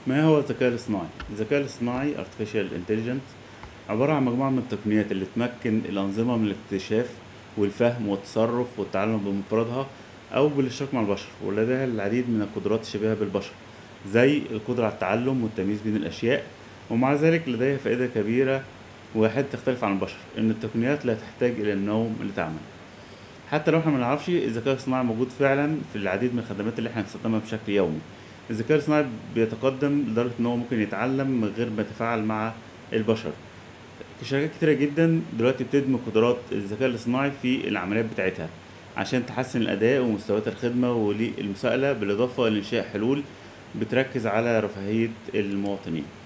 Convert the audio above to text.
ما هو الذكاء الاصطناعي؟ الذكاء الاصطناعي Artificial Intelligence عبارة عن مجموعة من التقنيات اللي تمكن الأنظمة من الاكتشاف والفهم والتصرف والتعلم بمفردها أو بالاشتراك مع البشر ولديها العديد من القدرات الشبيهة بالبشر زي القدرة على التعلم والتمييز بين الأشياء ومع ذلك لديها فائدة كبيرة واحد تختلف عن البشر إن التقنيات لا تحتاج إلى النوم لتعمل حتى لو احنا ما نعرفش الذكاء الاصطناعي موجود فعلا في العديد من الخدمات اللي احنا بنستخدمها بشكل يومي الذكاء الاصطناعي بيتقدم لدرجة ان هو ممكن يتعلم من غير ما يتفاعل مع البشر شركات كتيرة جدا دلوقتي بتدمج قدرات الذكاء الاصطناعي في العمليات بتاعتها عشان تحسن الأداء ومستويات الخدمة والمساءلة بالإضافة لإنشاء حلول بتركز على رفاهية المواطنين